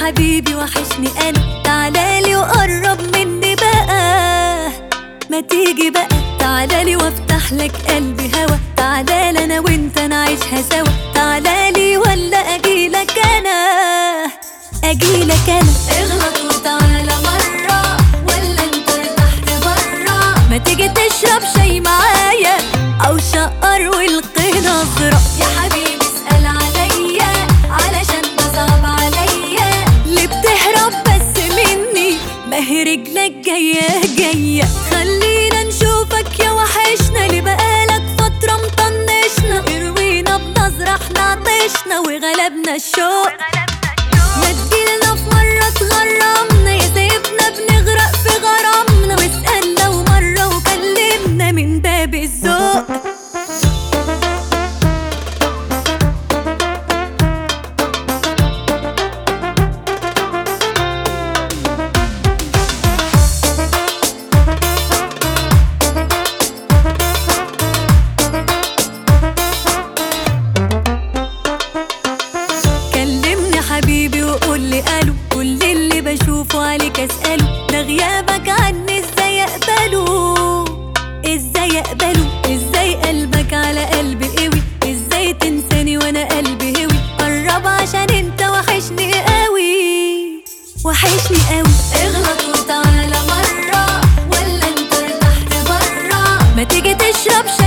حبيبي وحشني انا تعالالي وقرب مني بقى ما تيجي بقى تعالالي وافتح لك قلبي هوا تعالالي انا وانت نعيشها سوا تعالالي ولا اجيلك انا اجيلك انا اغلط وتعالى مرة ولا انت ارتحت برا ما تيجي تشرب شاي معايا او شقر والقي نظرة يا حبيبي اسأل عليا علشان ده صعب عليا ليه بتهرب بس مني ما هي رجلك جاية جاية خلينا نشوفك يا وحشنا اللي بقالك فترة مطنشنا اروينا بنظرة احنا عطشنا وغلبنا الشوق ما تجيلنا في مرة تغرمنا يا سايبنا بنغرق في غرامنا واسأل لو مرة وكلمنا من باب الذوق كلمني حبيبي وقول لي قالوا كل اللي بشوفه عليك اساله ده غيابك عني ازاي اقبله ازاي اقبله ازاي قلبك على قلبي قوي ازاي تنساني وانا قلبي هوي قرب عشان انت وحشني قوي وحشني قوي اغلط وتعالى مرة ولا انت ارتحت برا ما تيجي تشرب شاي